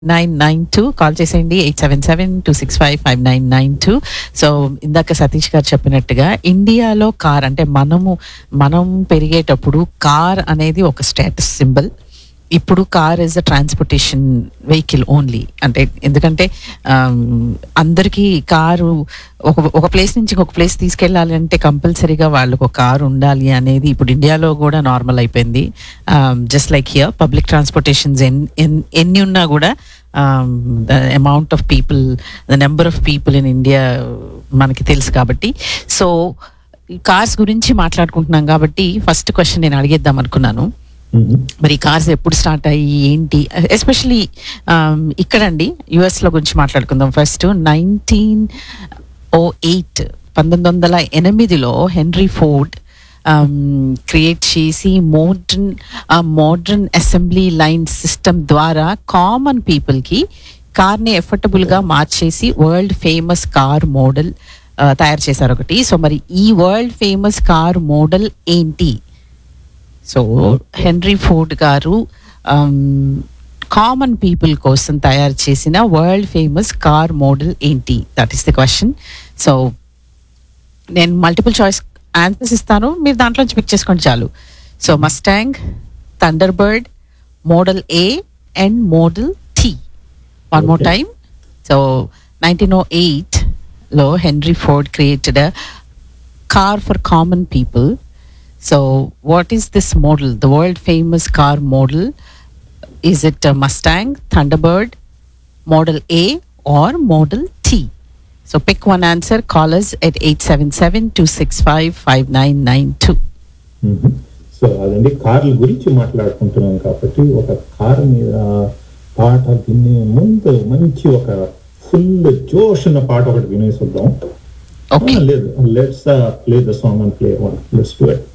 Nine nine two call చేసేయండి eight seven seven two six five five nine nine two so ఇందాక సతీష్ గారు చెప్పినట్టుగా ఇండియాలో కార్ అంటే మనము మనం పెరిగేటప్పుడు కార్ అనేది ఒక స్టేటస్ సింబల్ ఇప్పుడు car is a transportation vehicle only అంటే ఎందుకంటే ఆమ్, అందరికీ కారు ఒక ఒక ప్లేస్ నుంచి ఇంకొక ప్లేస్ తీసుకెళ్ళాలి అంటే కంపల్సరీగా వాళ్ళకు ఒక కారు ఉండాలి అనేది ఇప్పుడు ఇండియాలో కూడా నార్మల్ అయిపోయింది just like here public transportations ఎన్ని ఉన్నా కూడా the amount of people the number of people in India మనకి తెలుసు కాబట్టి సో కార్స్ గురించి మాట్లాడుకుంటున్నాం కాబట్టి ఫస్ట్ క్వశ్చన్ నేను అడిగేద్దాం అనుకున్నాను మరి కార్స్ ఎప్పుడు స్టార్ట్ అయ్యి ఏంటి ఎస్పెషలీ ఇక్కడండి యుఎస్ లో గురించి మాట్లాడుకుందాం ఫస్ట్ నైన్టీన్ ఓ ఎయిట్ పంతొమ్మిది వందల ఎనిమిదిలో హెన్రీ ఫోర్డ్ క్రియేట్ చేసి modern modern assembly line system ద్వారా కామన్ పీపుల్కి కార్ని ఎఫర్టబుల్గా మార్చేసి వరల్డ్ ఫేమస్ కార్ మోడల్ తయారు చేశారు ఒకటి సో మరి ఈ వరల్డ్ ఫేమస్ కార్ మోడల్ ఏంటి సో హెన్రీ ఫోర్డ్ గారు కామన్ పీపుల్ కోసం తయారు చేసిన వరల్డ్ ఫేమస్ కార్ మోడల్ ఏంటి that is the question so నేను మల్టిపుల్ చాయిస్ ఆన్సర్స్ ఇస్తాను మీరు దాంట్లోంచి పిక్ చేసుకోండి చాలు so Mustang Thunderbird model A and model T one more Okay. Time so nineteen O ఎయిట్లో Henry Ford created car for common people. So, what is this model? The world famous car model? Is it a Mustang, Thunderbird, Model A, or Model T? So, pick one answer. Call us at 877 265 5992. So అదండి కార్ల గురించి మాట్లాడుకుంటున్నాం కాబట్టి ఒక car మీద పాట వినే ముందు మంచి ఒక ఫుల్ జోష్ ఉన్న పాట ఒకటి వినేసి వద్దాం Okay. లేదు let's play the song and play one let's do it